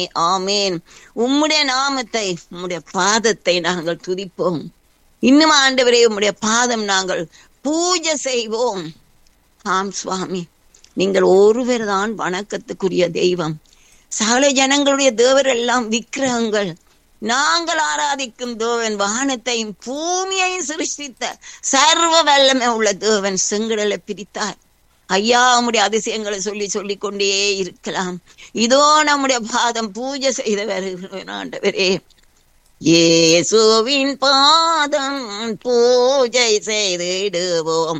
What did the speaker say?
ஆமேன் உம்முடைய நாமத்தை உம்முடைய பாதத்தை நாங்கள் துதிப்போம் இன்னும் ஆண்டவரே உம்முடைய பாதம் நாங்கள் பூஜை செய்வோம் ஆம் சுவாமி நீங்கள் ஒருவர் தான் வணக்கத்துக்குரிய தெய்வம் சகல ஜனங்களுடைய தேவர் எல்லாம் விக்கிரகங்கள் நாங்கள் ஆராதிக்கும் தேவன் வானத்தையும் பூமியையும் சிருஷ்டித்த சர்வ வல்லமை உள்ள தேவன் செங்கடலை பிரித்தார் ஐயா உம்முடைய அதிசயங்களை சொல்லி சொல்லி கொண்டே இருக்கலாம் இதோ நம்முடைய பாதம் பூஜை செய்த வருகிறேன் ஆண்டவரே இயேசுவின் பாதம் பூஜை செய்திடுவோம்